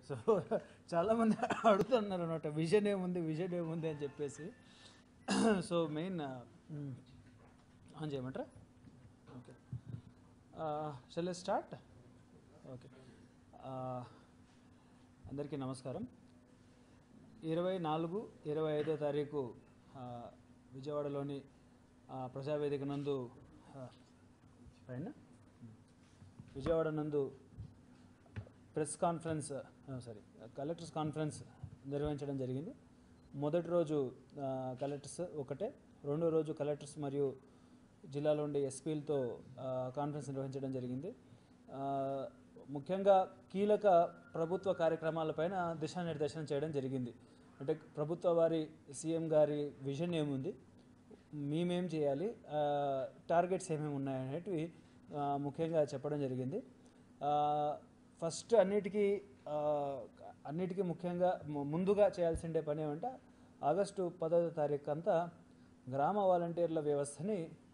So చాలామంది అడుగుతున్నారు అనమాట విజన్ ఏముంది విజన్ ఏముంది అని చెప్పేసి సో మెయిన్ ఆన్ చేయమంటారా ఓకే షెల్ స్టార్ట్ ఓకే అందరికీ నమస్కారం ఇరవై నాలుగు ఇరవై ఐదో తారీఖు ఆ, విజయవాడలోని ఆ, ప్రజావేదిక నందు ఆ, పైన విజయవాడ నందు press conference sorry collectors conference నిర్వహించడం జరిగింది మొదటి రోజు ఆ, కలెక్టర్స్ ఒకటే రెండో రోజు కలెక్టర్స్ మరియు జిల్లాలో ఉండే ఎస్పీలతో ఆ, కాన్ఫరెన్స్ నిర్వహించడం జరిగింది ఆ, ముఖ్యంగా కీలక ప్రభుత్వ కార్యక్రమాలపైన దిశానిర్దేశనం చేయడం జరిగింది అంటే ప్రభుత్వ వారి సీఎం గారి విజన్ ఏముంది మేమేం చేయాలి ఆ, టార్గెట్స్ ఏమేమి ఉన్నాయనేటివి ఆ, ముఖ్యంగా చెప్పడం జరిగింది ఆ, ఫస్ట్ అన్నిటికీ ఆ, అన్నిటికీ ముఖ్యంగా ము- ముందుగా చేయాల్సిండే పని ఏమంటే ఆగస్టు పదవ తారీఖు అంతా గ్రామ వాలంటీర్ల వ్యవస్థని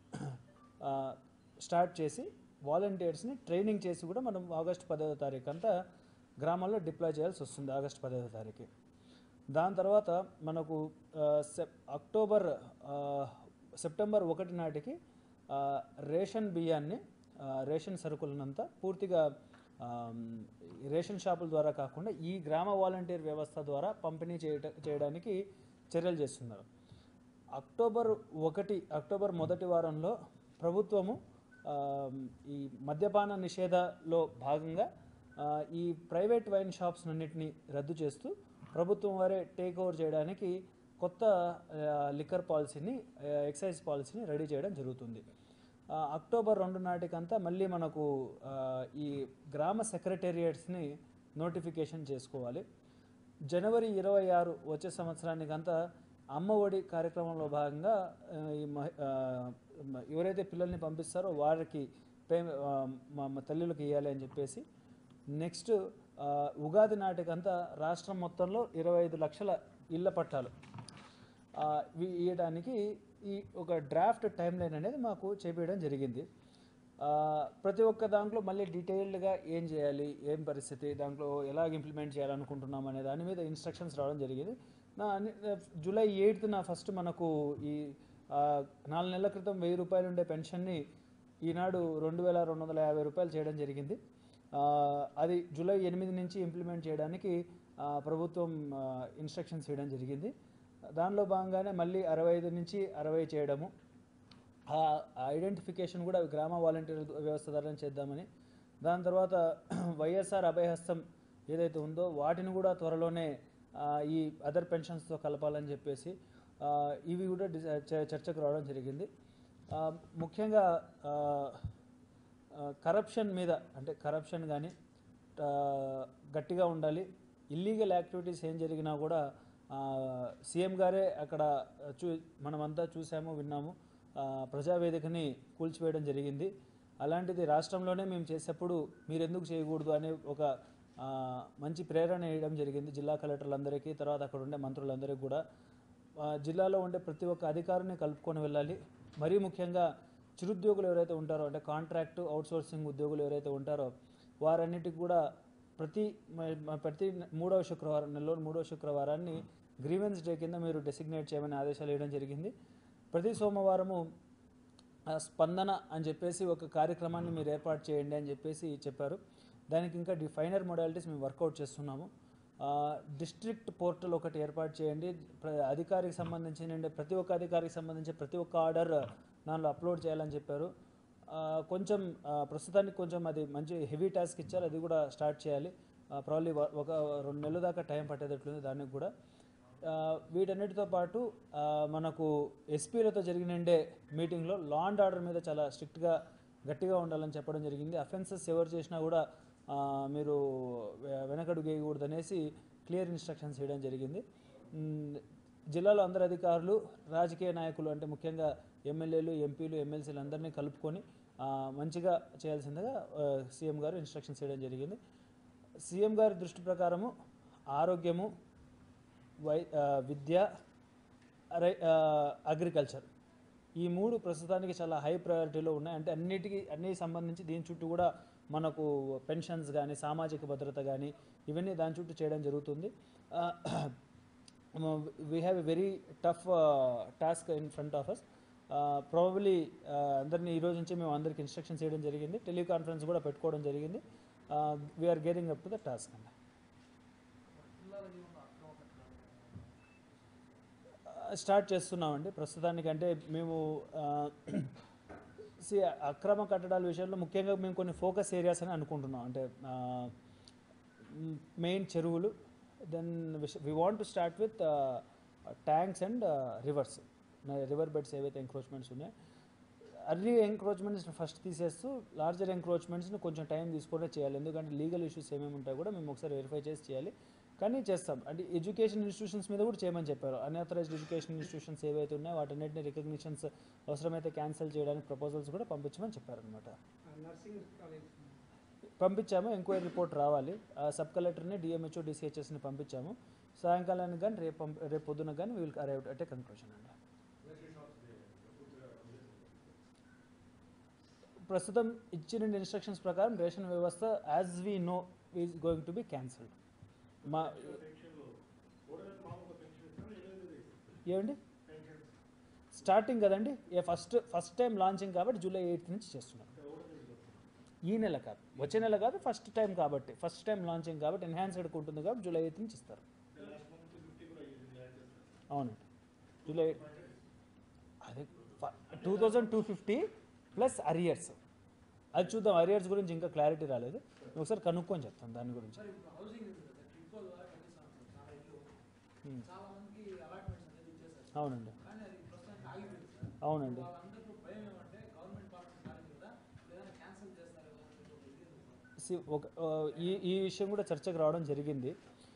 ఆ, స్టార్ట్ చేసి వాలంటీర్స్ని ట్రైనింగ్ చేసి కూడా మనం ఆగస్టు పదవ తారీఖు అంతా గ్రామాల్లో డిప్లాయ్ చేయాల్సి వస్తుంది ఆగస్టు పదవ తారీఖు దాని తర్వాత మనకు ఆ, సెప్ అక్టోబర్ ఆ, సెప్టెంబర్ ఒకటి నాటికి ఆ, రేషన్ బియ్యాన్ని ఆ, రేషన్ సరుకులనంతా పూర్తిగా ఆ, ఈ రేషన్ షాపుల ద్వారా కాకుండా ఈ గ్రామ వాలంటీర్ వ్యవస్థ ద్వారా పంపిణీ చేయట చేయడానికి చర్యలు చేస్తున్నారు అక్టోబర్ ఒకటి అక్టోబర్ మొదటి వారంలో ప్రభుత్వము ఆ, ఈ మద్యపాన నిషేధలో భాగంగా ఆ, ఈ ప్రైవేట్ వైన్ షాప్స్ అన్నింటినీ రద్దు చేస్తూ ప్రభుత్వం వారే టేక్ ఓవర్ చేయడానికి కొత్త లిక్కర్ పాలసీని ఆ, ఎక్సైజ్ పాలసీని రెడీ చేయడం జరుగుతుంది ఆ, అక్టోబర్ రెండు నాటికంతా మళ్ళీ మనకు ఆ, ఈ గ్రామ సెక్రటేరియట్స్ని నోటిఫికేషన్ చేసుకోవాలి జనవరి ఇరవై ఆరు వచ్చే సంవత్సరానికంతా అమ్మ ఒడి కార్యక్రమంలో భాగంగా ఆ, ఈ మహి- ఆ, మ- ఎవరైతే పిల్లల్ని పంపిస్తారో వారికి పే ఆ, మా మా తల్లులకు ఇవ్వాలి అని చెప్పేసి నెక్స్ట్ ఆ, ఉగాది నాటికంతా రాష్ట్రం మొత్తంలో ఇరవై ఐదు లక్షల ఇళ్ల పట్టాలు ఆ, ఇవి ఇవ్వడానికి ఈ ఒక డ్రాఫ్ట్ టైం లైన్ అనేది మాకు చేపించడం జరిగింది ఆ, ప్రతి ఒక్క దాంట్లో మళ్ళీ డీటెయిల్డ్గా ఏం చేయాలి ఏం పరిస్థితి దాంట్లో ఎలా ఇంప్లిమెంట్ చేయాలనుకుంటున్నాం అనే దాని మీద ఇన్స్ట్రక్షన్స్ రావడం జరిగింది నా అన్ని- జూలై ఎయిత్న ఫస్ట్ మనకు ఈ ఆ, నాలుగు నెలల క్రితం వెయ్యి రూపాయలు ఉండే పెన్షన్ని ఈనాడు రెండు వేల రెండు వందల యాభై రూపాయలు చేయడం జరిగింది ఆ, అది జూలై ఎనిమిది నుంచి ఇంప్లిమెంట్ చేయడానికి ఆ, ప్రభుత్వం ఇన్స్ట్రక్షన్స్ ఇవ్వడం జరిగింది దానిలో భాగంగానే మళ్ళీ అరవై ఐదు నుంచి అరవై చేయడము ఆ ఐడెంటిఫికేషన్ కూడా గ్రామ వాలంటీర్ వ్యవస్థ ద్వారా చేద్దామని దాని తర్వాత వైఎస్ఆర్ అభయహస్తం ఏదైతే ఉందో వాటిని కూడా త్వరలోనే ఆ, ఈ అదర్ పెన్షన్స్తో కలపాలని చెప్పేసి ఆ, ఇవి కూడా డిస- చ- చర్చకు రావడం జరిగింది ఆ, ముఖ్యంగా ఆ, ఆ, కరప్షన్ మీద అంటే కరప్షన్ కానీ గట్టిగా ఉండాలి ఇల్లీగల్ యాక్టివిటీస్ ఏం జరిగినా కూడా ఆ, సీఎం గారే అక్కడ చూ మనమంతా చూసాము విన్నాము ఆ, ప్రజావేదికని కూల్చివేయడం జరిగింది అలాంటిది రాష్ట్రంలోనే మేము చేసేప్పుడు మీరు ఎందుకు చేయకూడదు అనే ఒక ఆ, మంచి ప్రేరణ వేయడం జరిగింది జిల్లా కలెక్టర్లందరికీ తర్వాత అక్కడ ఉండే మంత్రులందరికీ కూడా ఆ, జిల్లాలో ఉండే ప్రతి ఒక్క అధికారిని కలుపుకొని వెళ్ళాలి మరీ ముఖ్యంగా చిరుద్యోగులు ఎవరైతే ఉంటారో అంటే కాంట్రాక్టు అవుట్సోర్సింగ్ ఉద్యోగులు ఎవరైతే ఉంటారో వారన్నిటికి కూడా ప్రతి మ- మ- ప్రతి మూడవ శుక్రవారం నెలలో మూడవ శుక్రవారాన్ని గ్రీవెన్స్ డే కింద మీరు డెసిగ్నేట్ చేయమని ఆదేశాలు ఇవ్వడం జరిగింది ప్రతి సోమవారము ఆ, స్పందన అని చెప్పేసి ఒక కార్యక్రమాన్ని మీరు ఏర్పాటు చేయండి అని చెప్పేసి చెప్పారు దానికి ఇంకా డి ఫైనర్ మొడాలిటీస్ మేము వర్కౌట్ చేస్తున్నాము ఆ, డిస్ట్రిక్ట్ పోర్టల్ ఒకటి ఏర్పాటు చేయండి ప్ర- అధికారికి సంబంధించిన ప్రతి ఒక్క అధికారికి సంబంధించి ప్రతి ఒక్క ఆర్డర్ దానిలో అప్లోడ్ చేయాలని చెప్పారు ఆ, కొంచెం ఆ, ప్రస్తుతానికి కొంచెం అది మంచి హెవీ టాస్క్ ఇచ్చారు అది కూడా స్టార్ట్ చేయాలి ప్రాబ్లీ ఒక రెండు నెలల దాకా టైం పట్టేటట్లుంది దానికి కూడా ఆ, వీటన్నిటితో పాటు ఆ, మనకు ఎస్పీలతో జరిగినండే మీటింగ్లో లా అండ్ ఆర్డర్ మీద చాలా స్ట్రిక్ట్గా గట్టిగా ఉండాలని చెప్పడం జరిగింది అఫెన్సెస్ ఎవరు చేసినా కూడా ఆ, మీరు వె- వెనకడుగు వేయకూడదు అనేసి క్లియర్ ఇన్స్ట్రక్షన్స్ ఇవ్వడం జరిగింది మ్, జిల్లాలో అందరు అధికారులు రాజకీయ నాయకులు అంటే ముఖ్యంగా ఎమ్మెల్యేలు ఎంపీలు ఎమ్మెల్సీలు అందరినీ కలుపుకొని ఆ, మంచిగా చేయాల్సిందిగా ఆ, సీఎం గారు ఇన్స్ట్రక్షన్స్ ఇవ్వడం జరిగింది సీఎం గారి దృష్టి ప్రకారము ఆరోగ్యము వై ఆ, విద్య రై- ఆ, అగ్రికల్చర్ ఈ మూడు ప్రస్తుతానికి చాలా హై ప్రయారిటీలో ఉన్నాయి అంటే అన్నిటికీ అన్ని సంబంధించి దీని చుట్టూ కూడా మనకు పెన్షన్స్ కానీ సామాజిక భద్రత కానీ ఇవన్నీ దాని చుట్టూ చేయడం జరుగుతుంది we have a very tough task in front of us probably అందరినీ ఈ రోజు నుంచి మేము అందరికి ఇన్స్ట్రక్షన్స్ చేయడం జరిగింది టెలికాన్ఫరెన్స్ కూడా పెట్టుకోవడం జరిగింది we're gearing up to the task అండి స్టార్ట్ చేస్తున్నామండి ప్రస్తుతానికి అంటే మేము సి అక్రమ కట్టడాల విషయంలో ముఖ్యంగా మేము కొన్ని ఫోకస్ ఏరియాస్ అని అనుకుంటున్నాం అంటే మెయిన్ చెరువులు then we want to start with tanks and rivers river beds ఏవైతే ఎంక్రోచ్మెంట్స్ ఉన్నాయో అర్లీ ఎంక్రోచ్మెంట్స్ ఫస్ట్ తీసేస్తూ లార్జర్ ఎంక్రోచ్మెంట్స్ని కొంచెం టైం తీసుకుంటే చేయాలి ఎందుకంటే లీగల్ ఇష్యూస్ ఏమేమి ఉంటాయో కూడా మేము ఒకసారి వెరిఫై చేసి చేయాలి కానీ చేస్తాం అంటే ఎడ్యుకేషన్ ఇన్స్టిట్యూషన్స్ మీద కూడా చేయమని చెప్పారు అన్ఆథరైజ్డ్ ఎడ్యుకేషన్ ఇన్స్టిట్యూషన్స్ ఏవైతే ఉన్నాయో వాటన్నిటిని రికగ్నిషన్స్ అవసరమైతే క్యాన్సిల్ చేయడానికి ప్రపోజల్స్ కూడా పంపించమని చెప్పారనమాట నర్సింగ్ కాలేజ్ పంపించాము ఎంక్వైరీ రిపోర్ట్ రావాలి ఆ సబ్ కలెక్టర్ని డిఎంహెచ్ఓ డిసిహెచ్ఎస్ని పంపించాము సాయంకాలానికి కానీ రేపు పంప రేపు పొద్దున కానీ will arrive at a conclusion అండి ప్రస్తుతం ఇచ్చిన ఇన్స్ట్రక్షన్స్ ప్రకారం రేషన్ వ్యవస్థ as we know is going to be cancelled మా ఏమండి స్టార్టింగ్ కదండి ఏ ఫస్ట్ ఫస్ట్ టైం లాంచింగ్ కాబట్టి జూలై ఎయిత్ నుంచి చేస్తున్నాం ఈ నెల కాదు వచ్చే నెల కాదు ఫస్ట్ టైం కాబట్టి ఫస్ట్ టైం లాంచింగ్ కాబట్టి ఎన్హాన్స్డ్ ఉంటుంది కాబట్టి జూలై ఎయిత్ నుంచి ఇస్తారు అవునండి జూలై అదే two thousand two fifty plus arrears అది చూద్దాం అరియర్స్ గురించి ఇంకా క్లారిటీ రాలేదు ఒకసారి కనుక్కొని చెప్తాను దాని గురించి సార్ ఇప్పుడు హౌసింగ్ ఉంది కదా ట్రిప్కో ద్వారా కనీసం చాలా ఇల్లు Hmm. చాలా మందికి అలాట్మెంట్స్ అనేది ఇచ్చేసారు అవునండి కానీ అది ప్రస్తుతానికి ఆగిపోయింది సార్ అవునండి వాళ్ళందరికీ భయం ఏమంటే గవర్నమెంట్ పాలసీ మారింది కదా ఏదైనా క్యాన్సిల్ చేస్తారు కదా అని ఒక ఇది ఉంది సార్. సి- ఒక ఆ, ఈ ఈ విషయం కూడా చర్చకు రావడం జరిగింది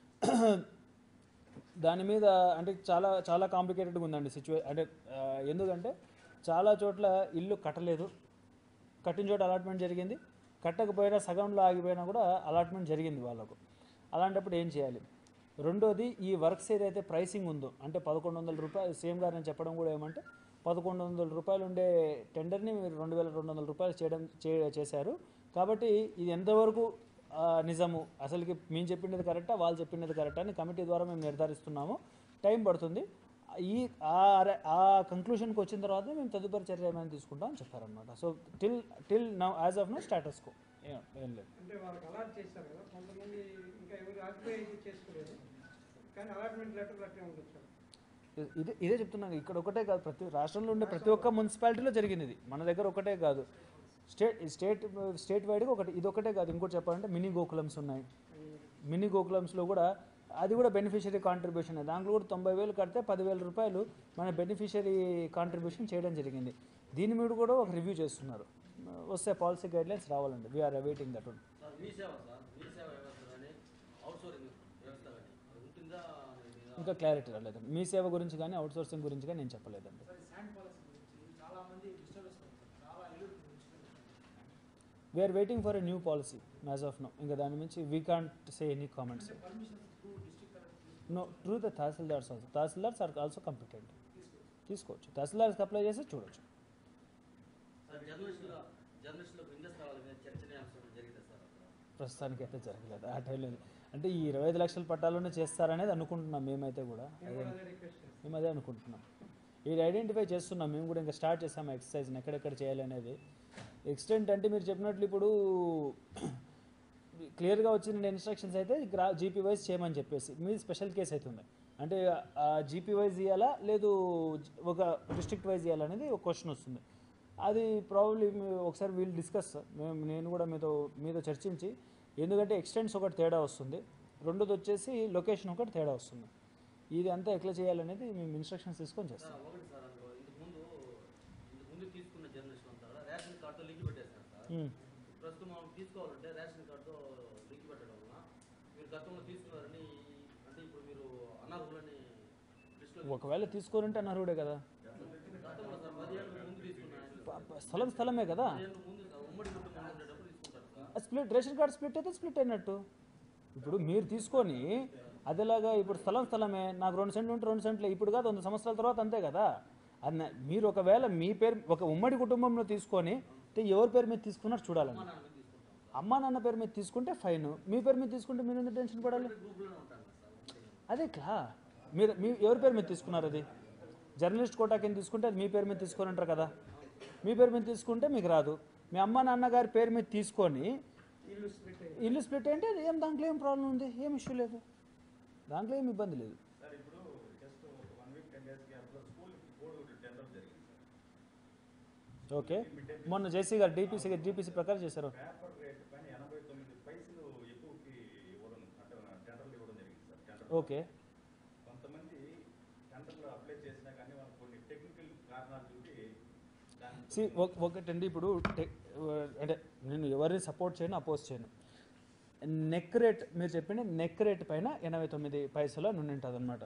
దాని మీద అంటే చాలా చాలా కాంప్లికేటెడ్గా ఉందండి సిచ్యువే అంటే ఆ, ఎందుకంటే చాలా చోట్ల ఇల్లు కట్టలేదు కట్టిన చోట అలాట్మెంట్ జరిగింది కట్టకపోయినా సగంలో ఆగిపోయినా కూడా అలాట్మెంట్ జరిగింది వాళ్ళకు అలాంటప్పుడు ఏం చేయాలి రెండోది ఈ వర్క్స్ ఏదైతే ప్రైసింగ్ ఉందో అంటే పదకొండు వందల రూపాయలు సీఎం గారు నేను చెప్పడం కూడా ఏమంటే పదకొండు వందల రూపాయలు ఉండే టెండర్ని మీరు రెండు వేల రెండు వందల రూపాయలు చేయడం చే చేశారు కాబట్టి ఇది ఎంతవరకు ఆ, నిజము అసలుకి మేము చెప్పినది కరెక్టా వాళ్ళు చెప్పినది కరెక్టా అని కమిటీ ద్వారా మేము నిర్ధారిస్తున్నాము టైం పడుతుంది ఈ ఆ ర- ఆ కంక్లూషన్కి వచ్చిన తర్వాత మేము తదుపరి చర్య ఏమైనా తీసుకుంటాం అని చెప్పారనమాట so till till now as of now status quo ఏం లేదు అంటే వాళ్ళకి అలాట్ చేశారు కదా కొంతమంది ఇంకా ఎవరు ఆక్యుపై చేసుకోలేదు కానీ అలాట్మెంట్ లెటర్ అట్టే ఉండొచ్చు సార్ ఇదే ఇదే చెప్తున్నాను ఇక్కడ ఒకటే కాదు ప్రతి రాష్ట్రంలో ఉండే ప్రతి ఒక్క మున్సిపాలిటీలో జరిగింది ఇది మన దగ్గర ఒకటే కాదు స్టేట్ స్టేట్ స్టేట్ వైడ్గా ఒకటి ఇది ఒకటే కాదు ఇంకోటి చెప్పాలంటే మినీ గోకులమ్స్ ఉన్నాయి మినీ గోకులమ్స్లో కూడా అది కూడా బెనిఫిషరీ కాంట్రిబ్యూషన్ దాంట్లో కూడా తొంభై వేలు కడితే పదివేల రూపాయలు మన బెనిఫిషరీ కాంట్రిబ్యూషన్ చేయడం జరిగింది దీని మీద కూడా ఒక రివ్యూ చేస్తున్నారు వస్తే పాలసీ గైడ్లైన్స్ రావాలండి we are awaiting that one sir మీ సేవ సార్ మీ సేవ వ్యవస్థ కానీ అవుట్సోర్సింగ్ వ్యవస్థ కానీ అది ఉంటుందా అనేది ఇంకా క్లారిటీ రాలేదు మీ సేవ గురించి కానీ అవుట్సోర్సింగ్ గురించి కానీ నేను చెప్పలేదండి సార్ ఈ శాండ్ పాలసీ గురించి చాలా మంది డిస్టర్బెన్స్ అవుతారు చాలా ఇల్లు we are waiting for a new policy as of now ఇంకా దాని నుంచి we can't say any comments అంటే permission through district collector now through the tahsildars also tahsildars are also competent తీసుకోవచ్చు తహసీల్దార్స్కి అప్లై చేసి చూడొచ్చు సార్ జర్నలిస్టుల జర్నలిస్టులకు ఇండస్ వాళ్ళ మీద చర్చనీయాంశం జరిగింది సార్ అక్కడ ప్రస్తుతానికి అయితే జరగలేదు ఆ టైంలో అంటే ఈ ఇరవై ఐదు లక్షల పట్టాలోనే చేస్తారనేది అనుకుంటున్నాం మేమైతే కూడా నేను అదే కూడా అదే రిక్వెస్ట్ చేస్తాను మేము అదే అనుకుంటున్నాం ఇది ఐడెంటిఫై చేస్తున్నాం మేము కూడా ఇంకా స్టార్ట్ చేసాము ఎక్సర్సైజ్ని ఎక్కడెక్కడ చేయాలి అనేది ఎక్స్టెంట్ అంటే మీరు చెప్పినట్లు ఇప్పుడు క్లియర్గా వచ్చిన ఇన్స్ట్రక్షన్స్ అయితే గ్రా జీపీ వైజ్ చేయమని చెప్పేసి మీ స్పెషల్ కేసు అవుతుంది అంటే ఆ జీపీ వైజ్ ఇవ్వాలా లేదు ఒక డిస్ట్రిక్ట్ వైజ్ ఇవ్వాలనేది ఒక క్వశ్చన్ వస్తుంది అది ప్రాబ్లీ ఒకసారి వీళ్ళు డిస్కస్ మేము నేను కూడా మీతో మీతో చర్చించి ఎందుకంటే ఎక్స్టెంట్స్ ఒకటి తేడా వస్తుంది రెండోది వచ్చేసి లొకేషన్ ఒకటి తేడా వస్తుంది ఇది అంతా ఎట్లా చేయాలనేది మేము ఇన్స్ట్రక్షన్స్ తీసుకొని చేస్తాం సార్ ఒకటి సార్ అందులో ఇంతకు ముందు ఇంతకు ముందు తీసుకున్న జర్నలిస్టులు అంతా కూడా రేషన్ కార్డుతో లింక్ పెట్టేశారు సార్ మ్మ్. ప్రస్తుతం మనం తీసుకోవాలంటే రేషన్ కార్డుతో లింక్ పెట్టడం వలన మీరు గతంలో తీసుకున్నారని అంటే ఇప్పుడు మీరు అనర్హులని లిస్టులో ఒకవేళ తీసుకోరంటే అనర్హుడే కదా గతంలో సార్ పదిహేను ముందు తీసుకున్నాను ప- ప- స్థలం స్థలమే కదా పదిహేను ముందు సార్ ఉమ్మడి కుటుంబం ఉండేటప్పుడు తీసుకుంటారు sir split ration card split అయితే స్ప్లిట్ అయినట్టు ఇప్పుడు మీరు తీసుకొని అదేలాగా ఇప్పుడు స్థలం స్థలమే నాకు రెండు సెంట్లు ఉంటే రెండు సెంట్లు ఇప్పుడు కాదు వంద సంవత్సరాల తర్వాత అంతే కదా అన్న మీరు ఒకవేళ మీ పేరు ఒక ఉమ్మడి కుటుంబంలో తీసుకొని అంటే ఎవరి పేరు మీద తీసుకున్నారు చూడాలండి నాన్న మీద తీసుకుంటాం అమ్మా నాన్న పేరు మీద తీసుకుంటే ఫైన్ మీ పేరు మీద తీసుకుంటే మీరు ఎందుకు టెన్షన్ పడాలి గ్రూప్లోనే ఉంటాను సార్ ఒకటి అదే క్లా మీరు మీ ఎవరి పేరు మీద తీసుకున్నారు అది జర్నలిస్ట్ కోటా కింద తీసుకుంటే అది మీ పేరు మీద తీసుకొని ఉంటారు కదా మీ పేరు మీద తీసుకుంటే మీకు రాదు మీ అమ్మ నాన్న గారి పేరు మీద తీసుకొని ఇల్లు స్ప్లిట్ అయ్యి ఇల్లు స్ప్లిట్ అంటే అది ఏం దాంట్లో ఏం ప్రాబ్లం ఉంది ఏం ఇష్యూ లేదు దాంట్లో ఏం ఇబ్బంది లేదు సార్ ఇప్పుడు జస్ట్ ఒక వన్ వీక్ టెన్ డేస్ గ్యాప్లో స్కూల్ బోర్డు టెండర్ జరిగింది సార్ ఓకే మొన్న జేసీ గారు డీపీసీ గారు డీపీసీ ప్రకారం చేశారు పేపర్ రేట్ పైన ఎనభై తొమ్మిది పైసలు ఎక్కువకి ఇవ్వడం అంటే టెండర్లు ఇవ్వడం జరిగింది సార్ టెండర్ ఓకే కొంతమంది టెండర్లు అప్లై చేసినా కానీ వాళ్ళు కొన్ని టెక్నికల్ కారణాలు చూపి దాన్ని సి ఒకటండి ఇప్పుడు టె- అంటే నేను ఎవరిని సపోర్ట్ చేయను అపోజ్ చేయను నెక్ రేట్ మీరు చెప్పిన నెక్ రేట్ పైన ఎనభై తొమ్మిది పైసల నుండి ఉంటుంది అనమాట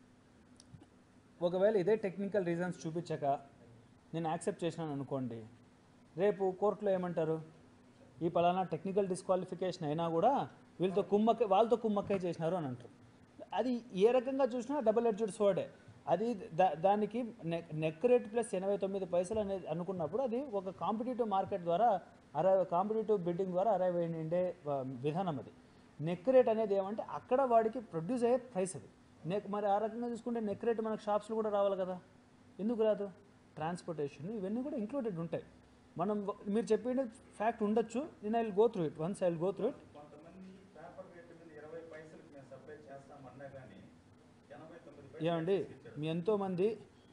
ఒకవేళ ఇదే టెక్నికల్ రీజన్స్ చూపించక నేను యాక్సెప్ట్ చేసినాను అనుకోండి రేపు కోర్టులో ఏమంటారు ఈ పలానా టెక్నికల్ డిస్క్వాలిఫికేషన్ అయినా కూడా వీళ్ళతో కుమ్మక్క వాళ్ళతో కుమ్మక్కే చేసినారు అని అంటారు అది ఏ రకంగా చూసినా డబుల్ ఎడ్జెడ్ సోడే అది దా- దానికి నెక్ నెక్ రేట్ ప్లస్ ఎనభై తొమ్మిది పైసలు అనేది అనుకున్నప్పుడు అది ఒక కాంపిటేటివ్ మార్కెట్ ద్వారా అరైవ్ కాంపిటేటివ్ బిడ్డింగ్ ద్వారా అరైవ్ అయ్యిండే ఆ, విధానం అది నెక్ రేట్ అనేది ఏమంటే అక్కడ వాడికి ప్రొడ్యూస్ అయ్యే ప్రైస్ అది నెక్ మరి ఆ రకంగా చూసుకుంటే నెక్ రేట్ మనకు షాప్స్లో కూడా రావాలి కదా ఎందుకు రాదు ట్రాన్స్పోర్టేషన్ ఇవన్నీ కూడా ఇంక్లూడెడ్ ఉంటాయి మనం మీరు చెప్పిన ఫ్యాక్ట్ ఉండొచ్చు నేను I will go through it once I will go through it కొంతమంది పేపర్ రేట్ మీద ఇరవై పైసలకి మేము సప్లై చేస్తామన్నా కానీ ఎనభై తొమ్మిది ఏమండి పైసలు ఇచ్చారు మీ ఎంతోమంది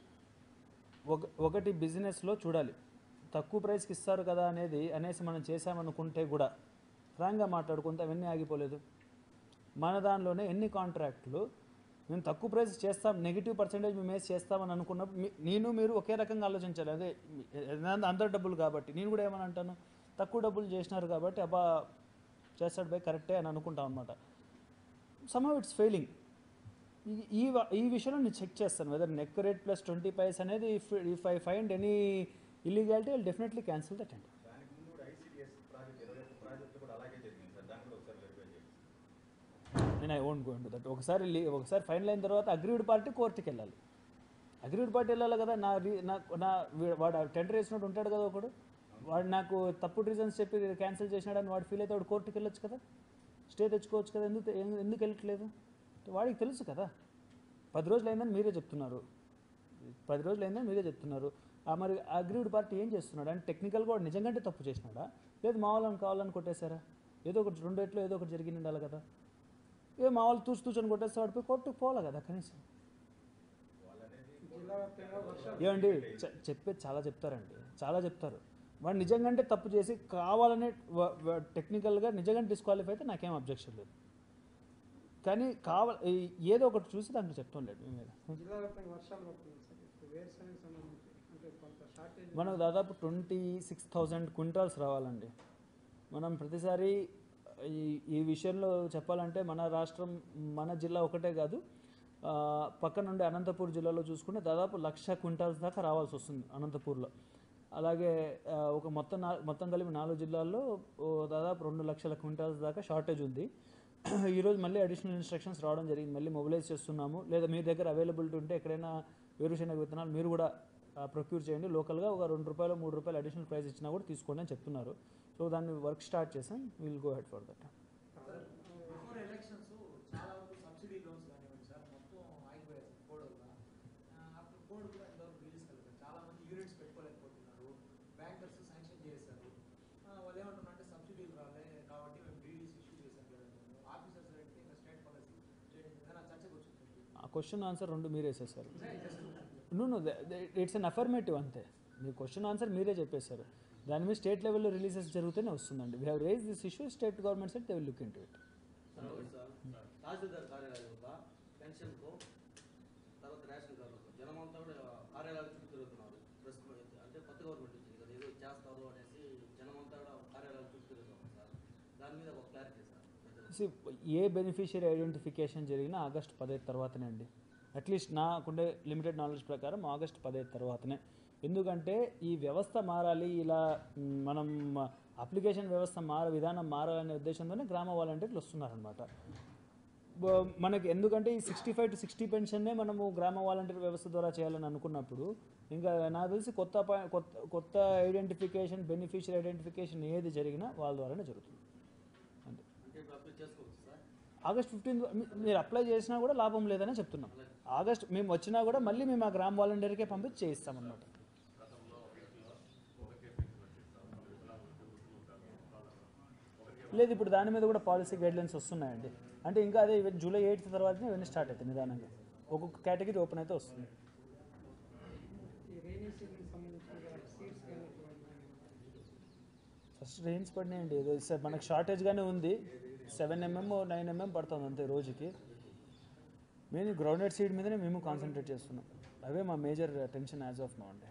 ఒక ఒకటి బిజినెస్లో చూడాలి తక్కువ ప్రైస్కి ఇస్తారు కదా అనేది అనేసి మనం చేసామనుకుంటే కూడా ఫ్రాంక్గా మాట్లాడుకుంటే అవన్నీ ఆగిపోలేదు మన దానిలోనే ఎన్ని కాంట్రాక్టులు మేము తక్కువ ప్రైస్ చేస్తాం నెగిటివ్ పర్సెంటేజ్ మేము వేసి చేస్తామని అనుకున్నప్పుడు మీ- నేను మీరు ఒకే రకంగా ఆలోచించాలి అదే మీ- ఏదైనా అందరు డబ్బులు కాబట్టి నేను కూడా ఏమని అంటాను తక్కువ డబ్బులు చేసినారు కాబట్టి అబ్బా చేస్తాడు బై కరెక్టే అని అనుకుంటాం అనమాట సమ్హౌ ఇట్స్ ఫెయిలింగ్ ఈ- ఈ వ- ఈ విషయంలో నేను చెక్ చేస్తాను whether net rate plus twenty paise అనేది if if I find any illegality I definitely cancel that అండి దానికి ముందు కూడా ఐసీడీఎస్ ప్రాజెక్ట్ ఇరవై ఒక్క ప్రాజెక్ట్ కూడా అలాగే జరిగింది సార్ దాన్ని కూడా ఒకసారి వెరిఫై చేయండి నేను I won't go to that ఒకసారి లీ- ఒకసారి ఫైనల్ అయిన తర్వాత అగ్రీడ్ పార్టీ కోర్టుకి వెళ్ళాలి అగ్రీడ్ పార్టీ వెళ్ళాలి కదా నా రీ నా నా వీ- వాడు టెండర్ వేసినట్టు ఉంటాడు కదా ఒకడు వాడు నాకు తప్పుడు రీజన్స్ చెప్పి క్యాన్సిల్ చేసినాడని వాడు ఫీల్ అయితే వాడు కోర్టుకి వెళ్ళొచ్చు కదా స్టే తెచ్చుకోవచ్చు కదా ఎందుకు ఎందు- ఎందుకు వెళ్ళట్లేదు వాడికి తెలుసు కదా పది రోజులు అయిందని మీరే చెప్తున్నారు పది రోజులు అయిందని మీరే చెప్తున్నారు ఆ మరి అగ్రీడ్ పార్టీ ఏం చేస్తున్నాడు అంటే టెక్నికల్గా వాడు నిజంగానే తప్పు చేసినాడా లేదు మా వాళ్ళని కావాలని కొట్టేశారా ఏదో ఒకటి రెండు ఎట్లో ఏదో ఒకటి జరిగి ఉండాలి కదా ఏ మా వాళ్ళు తూచి తూచని కొట్టేస్తే వాడు పోయి కోర్టుకు పోవాలి కదా కనీసం జిల్లా వ్యాప్తంగా వర్షాలు ఏమండి చె- చెప్పేది చాలా చెప్తారండి చాలా చెప్తారు వాడు నిజంగానే తప్పు చేసి కావాలనే వ- వ- టెక్నికల్గా నిజంగా డిస్క్వాలిఫై అయితే నాకేం అబ్జెక్షన్ లేదు కానీ కావాల ఈ- ఏదో ఒకటి చూసి దాంట్లో చెప్తాం లేదు మీ మీద జిల్లా వ్యాప్తంగా వర్షాలు పడుతుంది సార్ ఇప్పుడు వేరుశనగకి సంబంధించి అంటే కొంత షార్టేజ్ మనకు దాదాపు ట్వంటీ సిక్స్ థౌజండ్ క్వింటాల్స్ రావాలండి మనం ప్రతిసారి ఈ ఈ విషయంలో చెప్పాలంటే మన రాష్ట్రం మన జిల్లా ఒకటే కాదు ఆ, పక్క నుండి అనంతపూర్ జిల్లాలో చూసుకుంటే దాదాపు లక్ష క్వింటాల్స్ దాకా రావాల్సి వస్తుంది అనంతపూర్లో అలాగే ఆ, ఒక మొత్తం నా మొత్తం కలిపి నాలుగు జిల్లాల్లో ఓ దాదాపు రెండు లక్షల క్వింటాల్స్ దాకా షార్టేజ్ ఉంది ఈరోజు మళ్ళీ అడిషనల్ ఇన్స్ట్రక్షన్స్ రావడం జరిగింది మళ్ళీ మొబిలైజ్ చేస్తున్నాము లేదా మీ దగ్గర అవైలబిలిటీ ఉంటే ఎక్కడైనా వేరుశెనగ విత్తనాలు మీరు కూడా ప్రొక్యూర్ చేయండి లోకల్గా ఒక రెండు రూపాయలు మూడు రూపాయలు అడిషనల్ ప్రైస్ ఇచ్చినా కూడా తీసుకోండి అని చెప్తున్నారు సో దాన్ని వర్క్ స్టార్ట్ చేసాం will go ahead for that before elections చాలా వరకు సబ్సిడీ లోన్స్ కానివ్వండి సార్ మొత్తం ఆగిపోయాయి సార్ కోడ్ వల్ల అప్పుడు కోడ్ కూడా ఇంతవరకు రిలీజ్ కలగదు చాలా మంది యూనిట్స్ పెట్టుకోలేకపోతున్నారు బ్యాంకర్స్ శాంక్షన్ చేశారు ఆ, వాళ్ళు ఏమంటున్నారంటే సబ్సిడీలు రాలే కాబట్టి మేము డీడీస్ ఇష్యూ చేశాం కదా ఆఫీసర్స్ అయితే ఇంకా స్టేట్ పాలసీ చేయడం ఏదైనా చర్చకు వచ్చింది ఆ క్వశ్చన్ ఆన్సర్ రెండు మీరే వేసేసారు no no it's an affirmative అంతే మీ క్వశ్చన్ ఆన్సర్ మీరే చెప్పేశారు దాని మీద స్టేట్ లెవెల్లో రిలీజెస్ జరుగుతూనే వస్తుందండి we have raised this issue state government said they will look into it sir ఒకటి సార్ తహసీల్దార్ కార్యాలయం వల్ల పెన్షన్కు తర్వాత రేషన్ కార్డులకు జనమంతా కూడా కార్యాలయాలు చుట్టూ తిరుగుతున్నారు ప్రస్తుతం అంటే కొత్త గవర్నమెంట్ వచ్చింది కదా ఏదో చేస్తారు అనేసి జనమంతా కూడా కార్యాలయాలు చుట్టూ తిరుగుతున్నారు సార్ దాని మీద ఒక క్లారిటీ సార్ ప్రజలకు. See, ఏ బెనిఫిషియరీ ఐడెంటిఫికేషన్ జరిగినా ఆగస్ట్ పదహైదు తర్వాతనే అండి అట్లీస్ట్ నాకుండే లిమిటెడ్ నాలెడ్జ్ ప్రకారం ఆగస్ట్ పదహైదు తర్వాతనే ఎందుకంటే ఈ వ్యవస్థ మారాలి ఇలా మ్, మనం అప్లికేషన్ వ్యవస్థ మార విధానం మారాలనే ఉద్దేశంతోనే గ్రామ వాలంటీర్లు వస్తున్నారనమాట బ- మనకి ఎందుకంటే ఈ సిక్స్టీ ఫైవ్ టు సిక్స్టీ పెన్షన్నే మనము గ్రామ వాలంటీర్ వ్యవస్థ ద్వారా చేయాలని అనుకున్నప్పుడు ఇంకా నాకు తెలిసి కొత్త ప- కొత్త కొత్త ఐడెంటిఫికేషన్ బెనిఫిషియరీ ఐడెంటిఫికేషన్ ఏది జరిగినా వాళ్ళ ద్వారానే జరుగుతుంది చేసుకోవచ్చు సార్ ఆగస్ట్ ఫిఫ్టీన్త్ మీరు అప్లై చేసినా కూడా లాభం లేదని చెప్తున్నాం ఆగస్ట్ మేము వచ్చినా కూడా మళ్ళీ మేము ఆ గ్రామ్ వాలంటీర్కే పంపించి చేయిస్తాం అన్నమాట లేదు ఇప్పుడు దాని మీద కూడా పాలసీ గైడ్లైన్స్ వస్తున్నాయండి అంటే ఇంకా అదే ఇవి జూలై ఎయిత్ తర్వాతనే ఇవన్నీ స్టార్ట్ అవుతాయి నిదానంగా ఒక్కొక్క కేటగిరీ ఓపెన్ అయితే వస్తుంది ఈ రైనీ సీజన్ సంబంధించిన సీడ్స్ కానీ ఇటువంటి ఫస్ట్ రెయిన్స్ పడినాయండి ఏదో స- మనకు షార్టేజ్గానే ఉంది సెవెన్ ఎంఎం నైన్ ఎంఎం పడుతుంది అంతే రోజుకి మేము గ్రౌండెడ్ సీడ్ మీదనే మేము కాన్సన్ట్రేట్ చేస్తున్నాం అవే మా major tension as of now అండి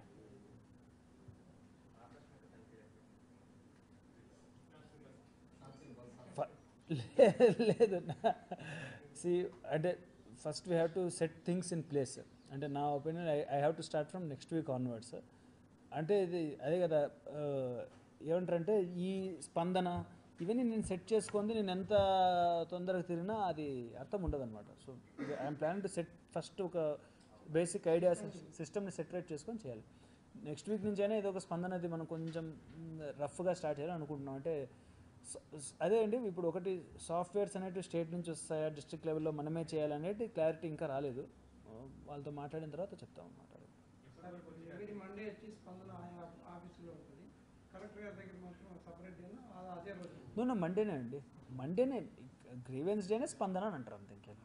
ఫ- లే- లేదు సి అంటే first we have to set things in place అంటే నా opinion I I have to start from next week onwards అంటే ఇది అదే కదా ఆ, ఏమంటారంటే ఈ స్పందన ఇవన్నీ నేను సెట్ చేసుకుంది నేను ఎంత తొందరగా తిరిగినా అది అర్థం ఉండదు అనమాట so I'm plan to set first ఒక బేసిక్ ఐడియా సిస్టమ్ని సెటరేట్ చేసుకొని చేయాలి నెక్స్ట్ వీక్ నుంచి అయినా ఏదో ఒక స్పందన అది మనం కొంచెం రఫ్గా స్టార్ట్ చేయాలని అనుకుంటున్నాం అంటే స- స- అదే అండి ఇప్పుడు ఒకటి సాఫ్ట్వేర్స్ అనేవి స్టేట్ నుంచి వస్తాయా డిస్ట్రిక్ట్ లెవెల్లో మనమే చేయాలనేది క్లారిటీ ఇంకా రాలేదు ఆ, వాళ్ళతో మాట్లాడిన తర్వాత చెప్తాం అన్నమాట సార్ ఇప్పుడు ఎవరి మండే వచ్చి స్పందన ఆయా ఆఫీసులో ఉంటుంది కలెక్టర్ గారి దగ్గర మాత్రం సపరేట్ డేనా అది అదే రోజు నూనె మండేనే అండి మండేనే గ్రీవెన్స్ డేనే స్పందన అని అంటారు అంతే ఇంకేం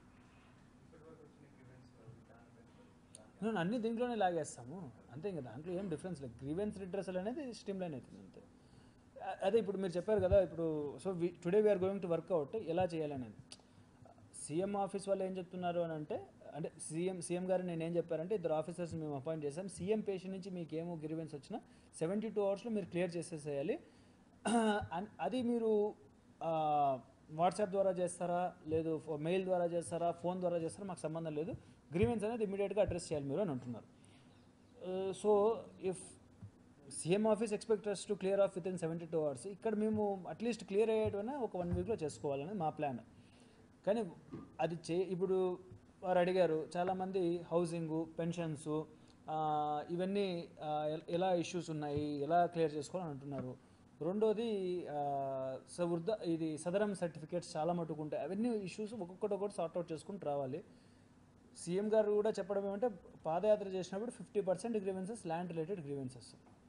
నేను అన్ని దీంట్లోనే లాగేస్తాము అంతే ఇంకా దాంట్లో ఏం డిఫరెన్స్ లేదు గ్రీవెన్స్ రిడ్రెసల్ అనేది స్ట్రీమ్ లైన్ అవుతుంది అంతే అ- అదే ఇప్పుడు మీరు చెప్పారు కదా ఇప్పుడు so today we are going to work out ఎలా చేయాలనేది సీఎం ఆఫీస్ వాళ్ళు ఏం చెప్తున్నారు అని అంటే అంటే సీఎం సీఎం గారు నేను ఏం చెప్పారంటే ఇద్దరు ఆఫీసర్స్ మేము అపాయింట్ చేసాం సీఎం పేషెంట్ నుంచి మీకు ఏమో గ్రీవెన్స్ వచ్చినా సెవెంటీ టూ అవర్స్లో మీరు క్లియర్ చేసేసేయాలి అన్- అది మీరు వాట్సాప్ ద్వారా చేస్తారా లేదు మెయిల్ ద్వారా చేస్తారా ఫోన్ ద్వారా చేస్తారా మాకు సంబంధం లేదు గ్రీవెన్స్ అనేది ఇమీడియట్గా అడ్రస్ చేయాలి మీరు అని అంటున్నారు so if CM office expects us to clear off within seventy two hours ఇక్కడ మేము అట్లీస్ట్ క్లియర్ అయ్యేటైనా ఒక వన్ వీక్లో చేసుకోవాలని మా ప్లాన్ కానీ అది చే ఇప్పుడు వారు అడిగారు చాలామంది హౌసింగు పెన్షన్స్ ఇవన్నీ ఆ, ఎ- ఎలా ఇష్యూస్ ఉన్నాయి ఎలా క్లియర్ చేసుకోవాలని అంటున్నారు రెండోది ఆ, స- వృద్ధ ఇది సదరం సర్టిఫికేట్స్ చాలా మటుకు ఉంటాయి అవన్నీ ఇష్యూస్ ఒక్కొక్కటి ఒక్కొక్కటి సార్ట్అవుట్ చేసుకుని రావాలి సీఎం గారు కూడా చెప్పడం ఏమంటే పాదయాత్ర చేసినప్పుడు fifty percent grievances land related grievances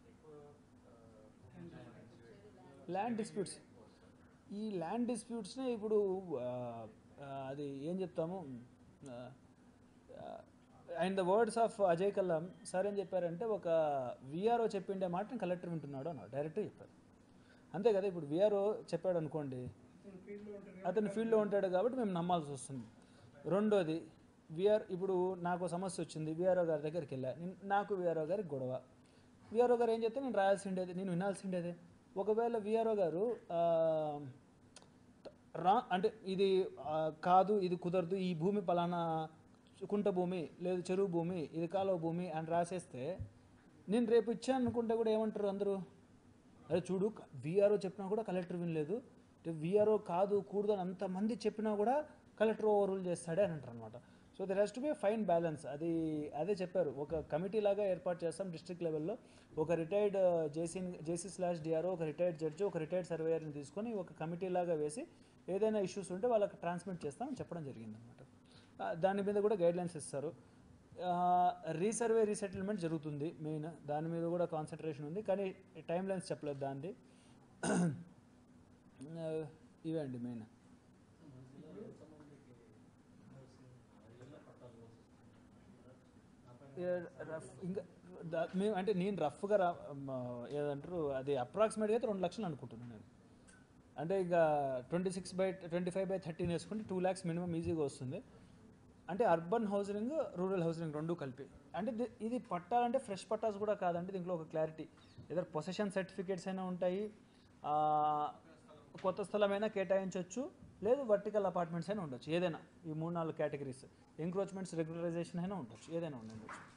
land disputes ఈ ల్యాండ్ డిస్ప్యూట్స్నే ఇప్పుడు ఆ, ఆ, అది ఏం చెప్తాము and the words of Ajay Kallam sir ఏం చెప్పారంటే ఒక విఆర్ఓ చెప్పిండే మాట కలెక్టర్ వింటున్నాడు అన్నాడు డైరెక్ట్గా చెప్పారు అంతే కదా ఇప్పుడు విఆర్ఓ చెప్పాడు అనుకోండి అతను ఫీల్డ్లో ఉంటారు అతను ఫీల్డ్లో ఉంటాడు కాబట్టి మేము నమ్మాల్సి వస్తుంది రెండోది విఆర్ ఇప్పుడు నాకు సమస్య వచ్చింది విఆర్ఓ గారి దగ్గరికి వెళ్ళా నేను- నాకు విఆర్ఓ గారికి గొడవ విఆర్ఓ గారు ఏం చెప్తే నేను రాయాల్సిండేది నేను వినాల్సిండేది ఒకవేళ విఆర్ఓ గారు ఆ, రా అంటే ఇది ఆ, కాదు ఇది కుదరదు ఈ భూమి పలానా కుంట భూమి లేదు చెరువు భూమి ఇది కాలువ భూమి అని రాసేస్తే నేను రేపు ఇచ్చాను అనుకుంటే కూడా ఏమంటారు అందరూ అరే చూడు విఆర్ఓ చెప్పినా కూడా కలెక్టర్ వినలేదు విఆర్ఓ కాదు కూడదు అని అంతమంది చెప్పినా కూడా కలెక్టర్ ఓవర్ రూల్ చేస్తాడే అని అంటారు అనమాట so there has to be fine balance అది అదే చెప్పారు ఒక కమిటీ లాగా ఏర్పాటు చేస్తాం డిస్ట్రిక్ట్ లెవెల్లో ఒక retired JC JC slash DRO ఒక రిటైర్డ్ జడ్జి ఒక రిటైర్డ్ సర్వేయర్ని తీసుకొని ఒక కమిటీ లాగా వేసి ఏదైనా ఇష్యూస్ ఉంటే వాళ్ళకి ట్రాన్స్మిట్ చేస్తామని చెప్పడం జరిగింది అనమాట దాని మీద కూడా గైడ్లైన్స్ ఇస్తారు రీసర్వే రీసెటిల్మెంట్ జరుగుతుంది మెయిన్ దాని మీద కూడా కాన్సన్ట్రేషన్ ఉంది కానీ టైం లైన్స్ చెప్పలేదు దాన్ని ఇవే అండి మెయిన్ రఫ్ ఇంకా దా- మేము అంటే నేను రఫ్గా రా మ- ఏదంటారు అది అప్రాక్సిమేట్గా అయితే రెండు లక్షలు అనుకుంటున్నాను నేను అంటే ఇక twenty six by twenty five by thirteen వేసుకుంటే టూ ల్యాక్స్ మినిమం ఈజీగా వస్తుంది అంటే అర్బన్ హౌసింగ్ రూరల్ హౌసింగ్ రెండు కలిపి అంటే ది- ఇది పట్టాలంటే ఫ్రెష్ పట్టాస్ కూడా కాదండి దీంట్లో ఒక క్లారిటీ ఏదో పొసెషన్ సర్టిఫికేట్స్ అయినా ఉంటాయి ఆ, కొత్త స్థలమైనా కేటాయించవచ్చు లేదు వర్టికల్ అపార్ట్మెంట్స్ అయినా ఉండొచ్చు ఏదైనా ఈ మూడు నాలుగు కేటగిరీస్ ఎంక్రోచ్మెంట్స్ రెగ్యులరైజేషన్ అయినా ఉండొచ్చు ఏదైనా ఉండొచ్చు